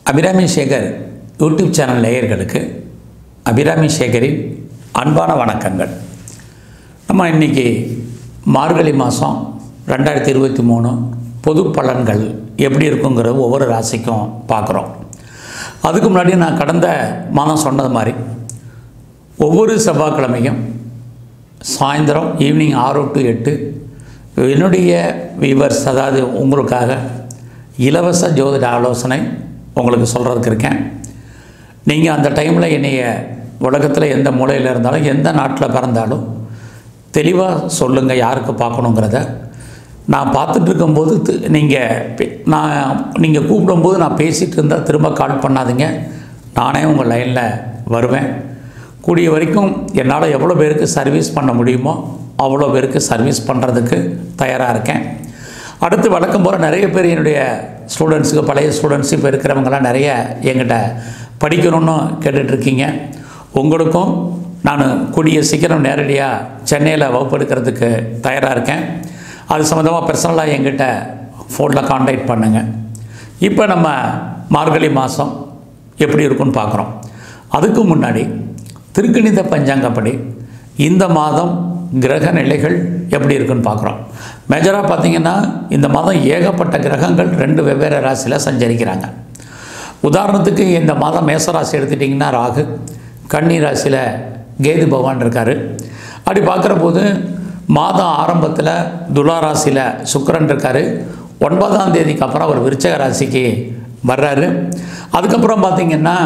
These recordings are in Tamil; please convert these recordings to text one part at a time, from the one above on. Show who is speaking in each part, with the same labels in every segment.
Speaker 1: அபிராமி சேகர் யூடியூப் சேனல் நேயர்களுக்கு அபிராமி சேகரின் அன்பான வணக்கங்கள் நம்ம இன்றைக்கி மார்கழி மாதம் ரெண்டாயிரத்தி இருபத்தி மூணு பொது பலன்கள் எப்படி இருக்குங்கிறது ஒவ்வொரு ராசிக்கும் பார்க்குறோம் அதுக்கு முன்னாடி நான் கடந்த மாதம் சொன்னது மாதிரி ஒவ்வொரு செவ்வாய்க்கிழமையும் சாயந்தரம் ஈவினிங் ஆறு டு எட்டு என்னுடைய வியூவர்ஸ் அதாவது உங்களுக்காக இலவச ஜோதிட ஆலோசனை உங்களுக்கு சொல்கிறதுக்கு இருக்கேன் நீங்கள் அந்த டைமில் என்னைய உலகத்தில் எந்த மூலையில் இருந்தாலும் எந்த நாட்டில் பிறந்தாலும் தெளிவாக சொல்லுங்கள் யாருக்கு பார்க்கணுங்கிறத நான் பார்த்துட்டு இருக்கும்போது நீங்கள் நான் நீங்கள் கூப்பிடும்போது நான் பேசிகிட்டு இருந்தால் திரும்ப கால் பண்ணாதீங்க நானே உங்கள் லைனில் வருவேன் கூடிய வரைக்கும் என்னால் எவ்வளோ பேருக்கு சர்வீஸ் பண்ண முடியுமோ அவ்வளோ பேருக்கு சர்வீஸ் பண்ணுறதுக்கு தயாராக இருக்கேன் அடுத்து வழக்கம் போல் நிறைய பேர் என்னுடைய ஸ்டூடெண்ட்ஸுக்கு பழைய ஸ்டூடெண்ட்ஸ் இப்போ இருக்கிறவங்களாம் நிறைய எங்கிட்ட படிக்கணும்னு கேட்டுட்ருக்கீங்க உங்களுக்கும் நான் கூடிய சீக்கிரம் நேரடியாக சென்னையில் வகுப்பெடுக்கிறதுக்கு தயாராக இருக்கேன் அது சம்மந்தமாக பர்சனலாக எங்கிட்ட ஃபோனில் காண்டாக்ட் பண்ணுங்கள் இப்போ நம்ம மார்கழி மாதம் எப்படி இருக்குன்னு பார்க்குறோம் அதுக்கு முன்னாடி திருக்கணித பஞ்சாங்கப்படி இந்த மாதம் கிரக நிலைகள் எப்படி இருக்குன்னு பார்க்குறோம் மேஜராக பார்த்தீங்கன்னா இந்த மாதம் ஏகப்பட்ட கிரகங்கள் ரெண்டு வெவ்வேறு ராசியில் சஞ்சரிக்கிறாங்க உதாரணத்துக்கு இந்த மாதம் மேச ராசி எடுத்துட்டிங்கன்னா ராகு கன்னி ராசியில் கேது பகவான் இருக்கார் அப்படி பார்க்குற போது மாதம் ஆரம்பத்தில் துலா ராசியில் சுக்கரன் இருக்கார் ஒன்பதாம் தேதிக்கு அப்புறம் அவர் விருச்சக ராசிக்கு வர்றாரு அதுக்கப்புறம் பார்த்திங்கன்னா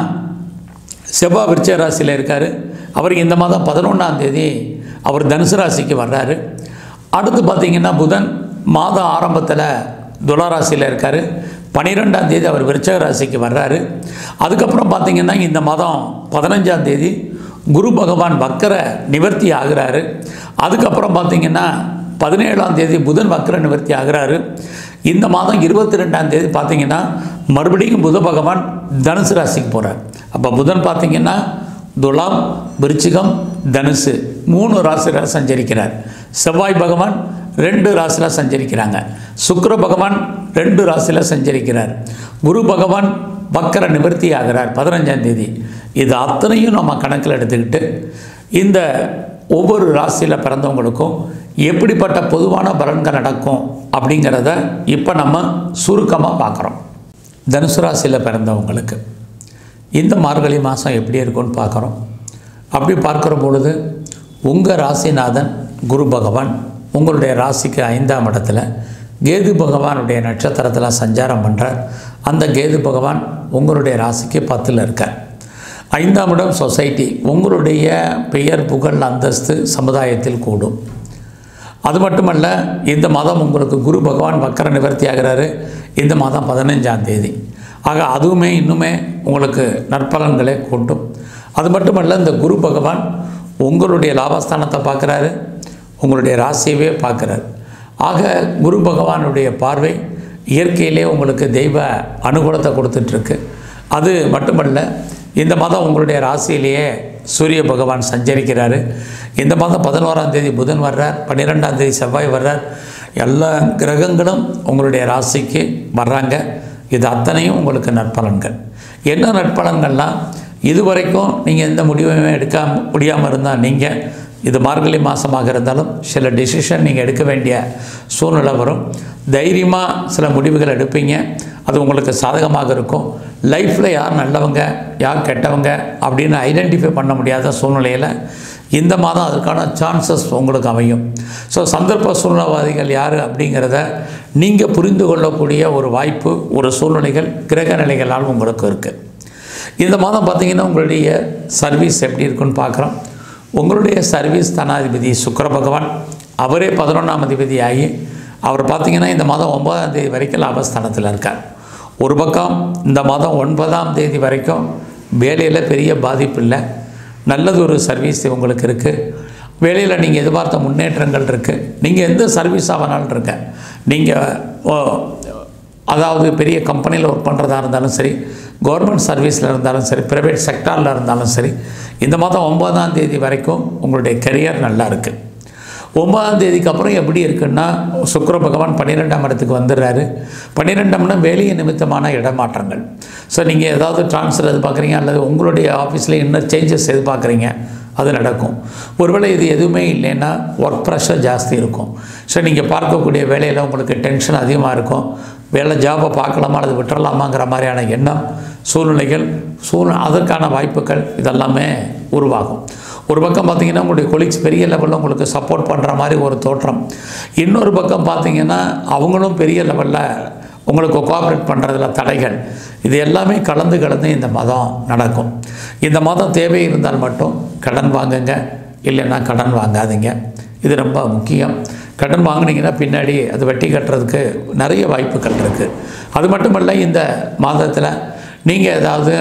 Speaker 1: செவ்வாய் விருச்சக ராசியில் இருக்கார் அவர் இந்த மாதம் பதினொன்றாம் தேதி அவர் தனுசு ராசிக்கு வர்றாரு அடுத்து பார்த்திங்கன்னா புதன் மாதம் ஆரம்பத்தில் துளாராசியில் இருக்கார் பன்னிரெண்டாம் தேதி அவர் விருச்சக ராசிக்கு வர்றாரு அதுக்கப்புறம் பார்த்திங்கன்னா இந்த மாதம் பதினஞ்சாம் தேதி குரு பகவான் வக்கர நிவர்த்தி ஆகிறாரு அதுக்கப்புறம் பார்த்திங்கன்னா பதினேழாம் தேதி புதன் வக்கர நிவர்த்தி ஆகிறாரு இந்த மாதம் இருபத்தி ரெண்டாம் தேதி பார்த்திங்கன்னா மறுபடியும் புத பகவான் தனுசு ராசிக்கு போகிறார் அப்போ புதன் பார்த்திங்கன்னா துலாம் விருச்சிகம் தனுசு மூணு ராசியில் சஞ்சரிக்கிறார் செவ்வாய் பகவான் ரெண்டு ராசியில் சஞ்சரிக்கிறாங்க சுக்கர பகவான் ரெண்டு ராசியில் சஞ்சரிக்கிறார் குரு பகவான் வக்கர நிவர்த்தி ஆகிறார் பதினஞ்சாம் தேதி இது அத்தனையும் நம்ம கணக்கில் எடுத்துக்கிட்டு இந்த ஒவ்வொரு ராசியில் பிறந்தவங்களுக்கும் எப்படிப்பட்ட பொதுவான பலன்கள் நடக்கும் அப்படிங்கிறத இப்போ நம்ம சுருக்கமாக பார்க்குறோம் தனுசு ராசியில் பிறந்தவங்களுக்கு இந்த மார்கழி மாதம் எப்படி இருக்கும்னு பார்க்குறோம் அப்படி பார்க்குற பொழுது உங்கள் ராசிநாதன் குரு பகவான் உங்களுடைய ராசிக்கு ஐந்தாம் இடத்துல கேது பகவானுடைய நட்சத்திரத்தில் சஞ்சாரம் பண்ணுறார் அந்த கேது பகவான் உங்களுடைய ராசிக்கு பத்தில் இருக்கார் ஐந்தாம் இடம் சொசைட்டி உங்களுடைய பெயர் புகழ் அந்தஸ்து சமுதாயத்தில் கூடும் அது மட்டுமல்ல இந்த மாதம் உங்களுக்கு குரு பகவான் வக்கர நிவர்த்தி ஆகிறாரு இந்த மாதம் பதினஞ்சாம் தேதி ஆக அதுவுமே இன்னுமே உங்களுக்கு நற்பலன்களை கூட்டும் அது மட்டுமல்ல இந்த குரு பகவான் உங்களுடைய லாபஸ்தானத்தை பார்க்குறாரு உங்களுடைய ராசியவே பார்க்குறாரு ஆக குரு பகவானுடைய பார்வை இயற்கையிலே உங்களுக்கு தெய்வ அனுகூலத்தை கொடுத்துட்ருக்கு அது மட்டுமல்ல இந்த மாதம் உங்களுடைய ராசியிலேயே சூரிய பகவான் சஞ்சரிக்கிறாரு இந்த மாதம் பதினோராம் தேதி புதன் வர்றார் பன்னிரெண்டாம் தேதி செவ்வாய் வர்றார் எல்லா கிரகங்களும் உங்களுடைய ராசிக்கு வர்றாங்க இது அத்தனையும் உங்களுக்கு நற்பலன்கள் என்ன நற்பலன்கள்லாம் இதுவரைக்கும் நீங்கள் எந்த முடிவுமே எடுக்க முடியாமல் இருந்தால் நீங்கள் இது மார்கழி மாதமாக இருந்தாலும் சில டெசிஷன் நீங்கள் எடுக்க வேண்டிய சூழ்நிலை வரும் தைரியமாக சில முடிவுகள் எடுப்பீங்க அது உங்களுக்கு சாதகமாக இருக்கும் லைஃப்பில் யார் நல்லவங்க யார் கெட்டவங்க அப்படின்னு ஐடென்டிஃபை பண்ண முடியாத சூழ்நிலையில் இந்த மாதம் அதுக்கான சான்சஸ் உங்களுக்கு அமையும் ஸோ சந்தர்ப்ப சூழ்நிலைவாதிகள் யார் அப்படிங்கிறத நீங்கள் புரிந்து கொள்ளக்கூடிய ஒரு வாய்ப்பு ஒரு சூழ்நிலைகள் கிரக நிலைகளால் உங்களுக்கு இருக்குது இந்த மாதம் பார்த்திங்கன்னா உங்களுடைய சர்வீஸ் எப்படி இருக்குன்னு பார்க்குறோம் உங்களுடைய சர்வீஸ் தனாதிபதி சுக்கர பகவான் அவரே பதினொன்றாம் அதிபதி ஆகி அவர் பார்த்திங்கன்னா இந்த மாதம் ஒன்பதாம் தேதி வரைக்கும் லாபஸ்தானத்தில் இருக்கார் ஒரு பக்கம் இந்த மாதம் ஒன்பதாம் தேதி வரைக்கும் வேலையில் பெரிய பாதிப்பு இல்லை நல்லது ஒரு சர்வீஸ் உங்களுக்கு இருக்குது வேலையில் நீங்கள் எதிர்பார்த்த முன்னேற்றங்கள் இருக்குது நீங்கள் எந்த சர்வீஸ் ஆகனாலும் இருக்க நீங்கள் அதாவது பெரிய கம்பெனியில் ஒர்க் பண்ணுறதா இருந்தாலும் சரி கவர்மெண்ட் சர்வீஸில் இருந்தாலும் சரி ப்ரைவேட் செக்டாரில் இருந்தாலும் சரி இந்த மாதம் ஒன்பதாம் தேதி வரைக்கும் உங்களுடைய கெரியர் நல்லா இருக்குது ஒன்பதாம் தேதிக்கு அப்புறம் எப்படி இருக்குன்னா சுக்கிர பகவான் பன்னிரெண்டாம் இடத்துக்கு வந்துடுறாரு பன்னிரெண்டாம்னா வேலையை நிமித்தமான இடமாற்றங்கள் ஸோ நீங்கள் ஏதாவது ட்ரான்ஸ்ஃபர் எதிர்பார்க்குறீங்க அல்லது உங்களுடைய ஆஃபீஸில் என்ன சேஞ்சஸ் எதிர்பார்க்குறீங்க அது நடக்கும் ஒருவேளை இது எதுவுமே இல்லைன்னா ஒர்க் ப்ரெஷர் ஜாஸ்தி இருக்கும் ஸோ நீங்கள் பார்க்கக்கூடிய வேலையில் உங்களுக்கு டென்ஷன் அதிகமாக இருக்கும் வேலை ஜாபை பார்க்கலாமா அல்லது விட்டுறலாமாங்கிற மாதிரியான எண்ணம் சூழ்நிலைகள் சூழ் அதற்கான வாய்ப்புகள் இதெல்லாமே உருவாகும் ஒரு பக்கம் பார்த்தீங்கன்னா உங்களுடைய கொலீக்ஸ் பெரிய லெவலில் உங்களுக்கு சப்போர்ட் பண்ணுற மாதிரி ஒரு தோற்றம் இன்னொரு பக்கம் பார்த்தீங்கன்னா அவங்களும் பெரிய லெவலில் உங்களுக்கு கோஆப்ரேட் பண்ணுறதுல தடைகள் இது எல்லாமே கலந்து கலந்து இந்த மதம் நடக்கும் இந்த மதம் தேவை இருந்தால் மட்டும் கடன் வாங்குங்க இல்லைன்னா கடன் வாங்காதீங்க இது ரொம்ப முக்கியம் கடன் வாங்குனீங்கன்னா பின்னாடி அது வட்டி கட்டுறதுக்கு நிறைய வாய்ப்புகள் இருக்குது அது மட்டுமல்ல இந்த மாதத்தில் நீங்கள் ஏதாவது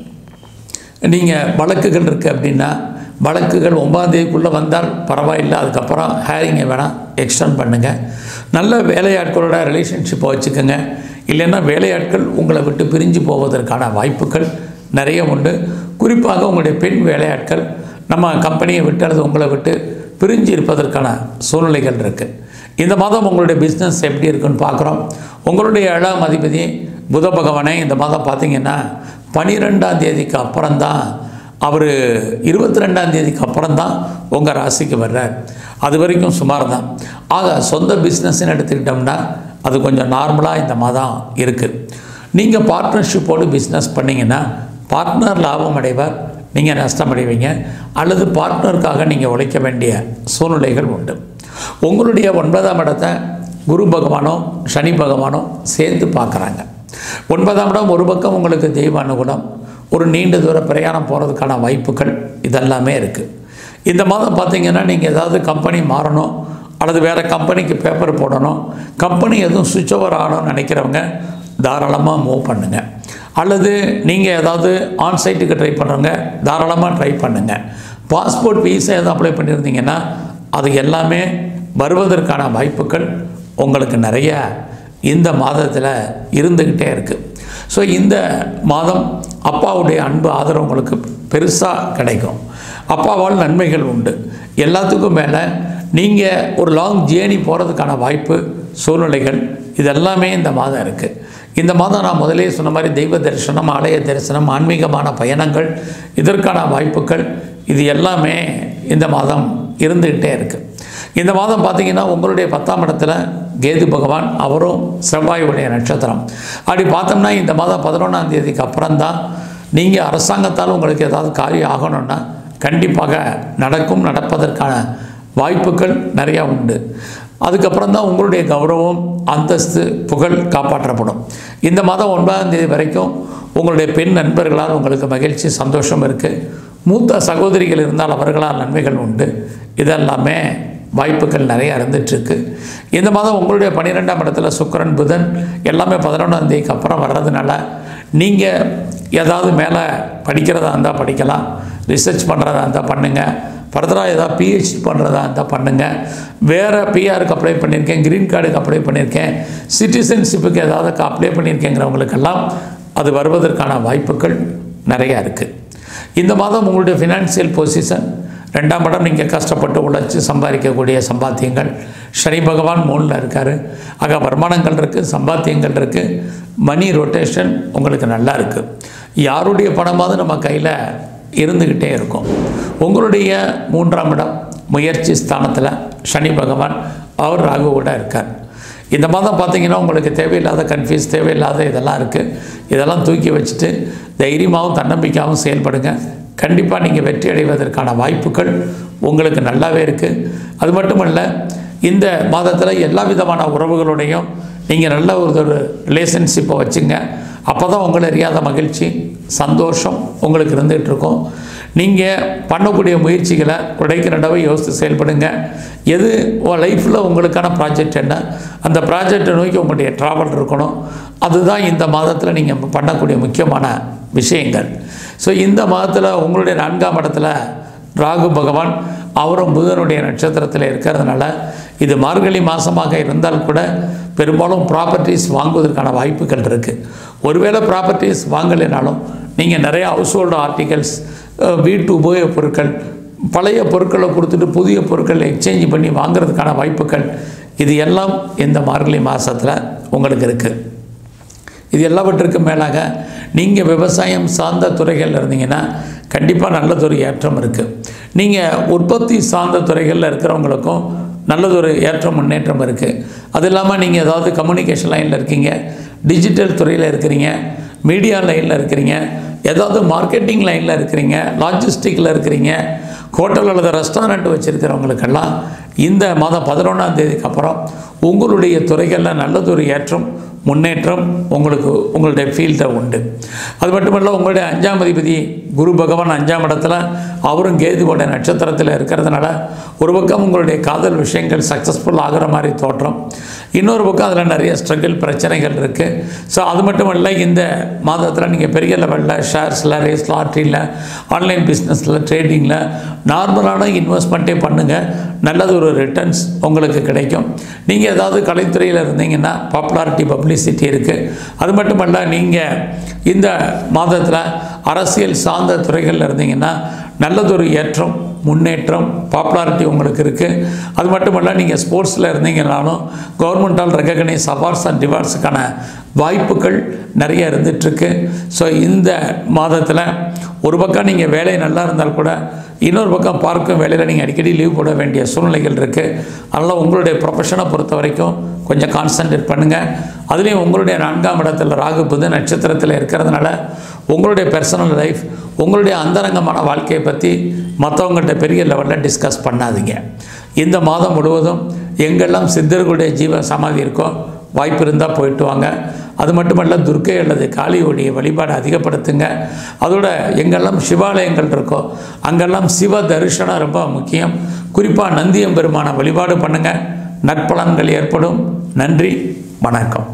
Speaker 1: நீங்கள் வழக்குகள் இருக்குது அப்படின்னா வழக்குகள் ஒன்பதாம் தேதிக்குள்ளே வந்தால் பரவாயில்லை அதுக்கப்புறம் ஹேரிங்கை வேணால் எக்ஸ்டெண்ட் பண்ணுங்கள் நல்ல வேலையாட்களோட ரிலேஷன்ஷிப்பை வச்சுக்கோங்க இல்லைன்னா வேலையாட்கள் உங்களை விட்டு பிரிஞ்சு போவதற்கான வாய்ப்புகள் நிறைய உண்டு குறிப்பாக உங்களுடைய பெண் வேலையாட்கள் நம்ம கம்பெனியை விட்டு அல்லது உங்களை விட்டு பிரிஞ்சு இருப்பதற்கான சூழ்நிலைகள் இருக்குது இந்த மாதம் உங்களுடைய பிஸ்னஸ் எப்படி இருக்குன்னு பார்க்குறோம் உங்களுடைய ஏழாம் அதிபதி புத பகவானை இந்த மாதம் பார்த்தீங்கன்னா பனிரெண்டாம் தேதிக்கு அப்புறம்தான் அவர் இருபத்தி ரெண்டாம் தேதிக்கு அப்புறம் தான் உங்கள் ராசிக்கு வர்றார் அது வரைக்கும் சுமார் தான் ஆக சொந்த பிஸ்னஸ்ன்னு எடுத்துக்கிட்டோம்னா அது கொஞ்சம் நார்மலாக இந்த மாதம் இருக்குது நீங்கள் பார்ட்னர்ஷிப்போடு பிஸ்னஸ் பண்ணிங்கன்னா பார்ட்னர் லாபம் அடைவார் நீங்கள் நஷ்டம் அடைவீங்க அல்லது பார்ட்னருக்காக நீங்கள் உழைக்க வேண்டிய சூழ்நிலைகள் உண்டு உங்களுடைய ஒன்பதாம் இடத்தை குரு பகவானோ சனி பகவானோ சேர்த்து பார்க்குறாங்க ஒன்பதாம் இடம் ஒரு பக்கம் உங்களுக்கு தெய்வ அனுகூலம் ஒரு நீண்ட தூர பிரயாணம் போகிறதுக்கான வாய்ப்புகள் இதெல்லாமே இருக்குது இந்த மாதம் பார்த்தீங்கன்னா நீங்கள் ஏதாவது கம்பெனி மாறணும் அல்லது வேறு கம்பெனிக்கு பேப்பர் போடணும் கம்பெனி எதுவும் சுவிட்ச் ஓவர் ஆகணும்னு நினைக்கிறவங்க தாராளமாக மூவ் பண்ணுங்கள் அல்லது நீங்கள் ஏதாவது ஆன்சைட்டுக்கு ட்ரை பண்ணுறவங்க தாராளமாக ட்ரை பண்ணுங்கள் பாஸ்போர்ட் வீசா எதுவும் அப்ளை பண்ணியிருந்தீங்கன்னா அது எல்லாமே வருவதற்கான வாய்ப்புகள் உங்களுக்கு நிறைய இந்த மாதத்தில் இருந்துக்கிட்டே இருக்குது ஸோ இந்த மாதம் அப்பாவுடைய அன்பு ஆதரவு உங்களுக்கு பெருசாக கிடைக்கும் அப்பாவால் நன்மைகள் உண்டு எல்லாத்துக்கும் மேலே நீங்கள் ஒரு லாங் ஜேர்னி போகிறதுக்கான வாய்ப்பு சூழ்நிலைகள் இதெல்லாமே இந்த மாதம் இருக்குது இந்த மாதம் நான் முதலே சொன்ன மாதிரி தெய்வ தரிசனம் ஆலய தரிசனம் ஆன்மீகமான பயணங்கள் இதற்கான வாய்ப்புகள் இது எல்லாமே இந்த மாதம் இருந்துக்கிட்டே இருக்குது இந்த மாதம் பார்த்தீங்கன்னா உங்களுடைய பத்தாம் இடத்துல கேது பகவான் அவரும் செவ்வாயுடைய நட்சத்திரம் அப்படி பார்த்தோம்னா இந்த மாதம் பதினொன்றாம் தேதிக்கு அப்புறம் தான் நீங்கள் அரசாங்கத்தால் உங்களுக்கு ஏதாவது காரியம் ஆகணும்னா கண்டிப்பாக நடக்கும் நடப்பதற்கான வாய்ப்புகள் நிறையா உண்டு அதுக்கப்புறம் தான் உங்களுடைய கௌரவம் அந்தஸ்து புகழ் காப்பாற்றப்படும் இந்த மாதம் ஒன்பதாம் தேதி வரைக்கும் உங்களுடைய பெண் நண்பர்களால் உங்களுக்கு மகிழ்ச்சி சந்தோஷம் இருக்குது மூத்த சகோதரிகள் இருந்தால் அவர்களால் நன்மைகள் உண்டு இதெல்லாமே வாய்ப்புகள் நிறைய இருந்துகிட்ருக்கு இந்த மாதம் உங்களுடைய பன்னிரெண்டாம் இடத்துல சுக்கிரன் புதன் எல்லாமே பதினொன்றாம் தேதிக்கு அப்புறம் வர்றதுனால நீங்கள் ஏதாவது மேலே படிக்கிறதா இருந்தால் படிக்கலாம் ரிசர்ச் பண்ணுறதா இருந்தால் பண்ணுங்கள் ஃபர்தராக ஏதாவது பிஹெச்டி பண்ணுறதா இருந்தால் பண்ணுங்கள் வேறு பிஆருக்கு அப்ளை பண்ணியிருக்கேன் க்ரீன் கார்டுக்கு அப்ளை பண்ணியிருக்கேன் சிட்டிசன்ஷிப்புக்கு ஏதாவது அப்ளை பண்ணியிருக்கேங்கிறவங்களுக்கெல்லாம் அது வருவதற்கான வாய்ப்புகள் நிறையா இருக்குது இந்த மாதம் உங்களுடைய ஃபினான்சியல் பொசிஷன் ரெண்டாம் இடம் நீங்கள் கஷ்டப்பட்டு உழைச்சி சம்பாதிக்கக்கூடிய சம்பாத்தியங்கள் சனி பகவான் மூணில் இருக்கார் ஆக வருமானங்கள் இருக்குது சம்பாத்தியங்கள் இருக்குது மணி ரொட்டேஷன் உங்களுக்கு நல்லா இருக்குது யாருடைய பணமாவது நம்ம கையில் இருந்துக்கிட்டே இருக்கும் உங்களுடைய மூன்றாம் இடம் முயற்சி ஸ்தானத்தில் சனி பகவான் அவர் ராகுவோட இருக்கார் இந்த மாதம் பார்த்தீங்கன்னா உங்களுக்கு தேவையில்லாத கன்ஃபியூஸ் தேவையில்லாத இதெல்லாம் இருக்குது இதெல்லாம் தூக்கி வச்சுட்டு தைரியமாகவும் தன்னம்பிக்கையாகவும் செயல்படுங்க கண்டிப்பாக நீங்கள் வெற்றி அடைவதற்கான வாய்ப்புகள் உங்களுக்கு நல்லாவே இருக்குது அது மட்டுமல்ல இந்த மாதத்தில் எல்லா விதமான உறவுகளோடையும் நீங்கள் நல்ல ஒரு ரிலேஷன்ஷிப்பை வச்சுங்க அப்போ தான் உங்களை அறியாத மகிழ்ச்சி சந்தோஷம் உங்களுக்கு இருந்துகிட்டு இருக்கும் நீங்கள் பண்ணக்கூடிய முயற்சிகளை உடைக்கு நடவை யோசித்து செயல்படுங்க எது லைஃப்பில் உங்களுக்கான ப்ராஜெக்ட் என்ன அந்த ப்ராஜெக்டை நோக்கி உங்களுடைய ட்ராவல் இருக்கணும் அதுதான் இந்த மாதத்தில் நீங்கள் பண்ணக்கூடிய முக்கியமான விஷயங்கள் ஸோ இந்த மாதத்தில் உங்களுடைய நான்காம் இடத்துல ராகு பகவான் அவரும் புதனுடைய நட்சத்திரத்தில் இருக்கிறதுனால இது மார்கழி மாதமாக இருந்தால் கூட பெரும்பாலும் ப்ராப்பர்ட்டிஸ் வாங்குவதற்கான வாய்ப்புகள் இருக்குது ஒருவேளை ப்ராப்பர்ட்டிஸ் வாங்கலைனாலும் நீங்கள் நிறைய ஹவுஸ் ஹோல்டு ஆர்டிகல்ஸ் வீட்டு உபயோகப் பொருட்கள் பழைய பொருட்களை கொடுத்துட்டு புதிய பொருட்களை எக்ஸ்சேஞ்ச் பண்ணி வாங்குறதுக்கான வாய்ப்புகள் இது எல்லாம் இந்த மார்கழி மாதத்தில் உங்களுக்கு இருக்குது இது எல்லாவற்றுக்கும் மேலாக நீங்கள் விவசாயம் சார்ந்த துறைகளில் இருந்தீங்கன்னா கண்டிப்பாக நல்லதொரு ஏற்றம் இருக்குது நீங்கள் உற்பத்தி சார்ந்த துறைகளில் இருக்கிறவங்களுக்கும் நல்லதொரு ஏற்றம் முன்னேற்றம் இருக்குது அது இல்லாமல் நீங்கள் ஏதாவது கம்யூனிகேஷன் லைனில் இருக்கீங்க டிஜிட்டல் துறையில் இருக்கிறீங்க மீடியா லைனில் இருக்கிறீங்க ஏதாவது மார்க்கெட்டிங் லைனில் இருக்கிறீங்க லாஜிஸ்டிக்கில் இருக்கிறீங்க ஹோட்டல் அல்லது ரெஸ்டாரண்ட் வச்சுருக்கிறவங்களுக்கெல்லாம் இந்த மாதம் பதினொன்றாம் தேதிக்கு அப்புறம் உங்களுடைய துறைகளில் நல்லதொரு ஏற்றம் முன்னேற்றம் உங்களுக்கு உங்களுடைய ஃபீல்டில் உண்டு அது மட்டுமல்ல உங்களுடைய அஞ்சாம் அதிபதி குரு பகவான் அஞ்சாம் இடத்துல அவரும் கேதுவோட நட்சத்திரத்தில் இருக்கிறதுனால ஒரு பக்கம் உங்களுடைய காதல் விஷயங்கள் சக்ஸஸ்ஃபுல் ஆகிற மாதிரி தோற்றம் இன்னொரு பக்கம் அதில் நிறைய ஸ்ட்ரகிள் பிரச்சனைகள் இருக்குது ஸோ அது மட்டும் இல்லை இந்த மாதத்தில் நீங்கள் பெரிய லெவலில் ஷேர்ஸில் ரேஸ் லாட்ரியில் ஆன்லைன் பிஸ்னஸில் ட்ரேடிங்கில் நார்மலான இன்வெஸ்ட்மெண்ட்டே பண்ணுங்கள் நல்லது ஒரு ரிட்டர்ன்ஸ் உங்களுக்கு கிடைக்கும் நீங்கள் ஏதாவது கலைத்துறையில் இருந்தீங்கன்னா பாப்புலாரிட்டி பப்ளிசிட்டி இருக்குது அது மட்டுமல்ல நீங்கள் இந்த மாதத்தில் அரசியல் சார்ந்த துறைகளில் இருந்தீங்கன்னா நல்லதொரு ஏற்றம் முன்னேற்றம் பாப்புலாரிட்டி உங்களுக்கு இருக்குது அது மட்டுமல்ல நீங்கள் ஸ்போர்ட்ஸில் இருந்தீங்கனாலும் கவர்மெண்டால் ரெகக்னைஸ் அவார்ட்ஸ் அண்ட் டிவார்ட்ஸுக்கான வாய்ப்புகள் நிறைய இருந்துகிட்ருக்கு ஸோ இந்த மாதத்தில் ஒரு பக்கம் நீங்கள் வேலை நல்லா இருந்தால் கூட இன்னொரு பக்கம் பார்க்கும் வேலையில் நீங்கள் அடிக்கடி லீவ் போட வேண்டிய சூழ்நிலைகள் இருக்குது அதனால் உங்களுடைய ப்ரொஃபஷனை பொறுத்த வரைக்கும் கொஞ்சம் கான்சன்ட்ரேட் பண்ணுங்கள் அதுலேயும் உங்களுடைய நான்காம் இடத்துல ராகு புது நட்சத்திரத்தில் இருக்கிறதுனால உங்களுடைய பர்சனல் லைஃப் உங்களுடைய அந்தரங்கமான வாழ்க்கையை பற்றி மற்றவங்கள்ட்ட பெரிய லெவலில் டிஸ்கஸ் பண்ணாதீங்க இந்த மாதம் முழுவதும் எங்கெல்லாம் சித்தர்களுடைய ஜீவ சமாதி இருக்கோ வாய்ப்பு இருந்தால் போயிட்டு வாங்க அது மட்டுமல்ல துர்க்கை அல்லது காளியுடைய வழிபாடு அதிகப்படுத்துங்க அதோட எங்கெல்லாம் சிவாலயங்கள் இருக்கோ அங்கெல்லாம் சிவ தரிசனம் ரொம்ப முக்கியம் குறிப்பாக நந்தியம்பெருமான வழிபாடு பண்ணுங்கள் நற்பலன்கள் ஏற்படும் நன்றி வணக்கம்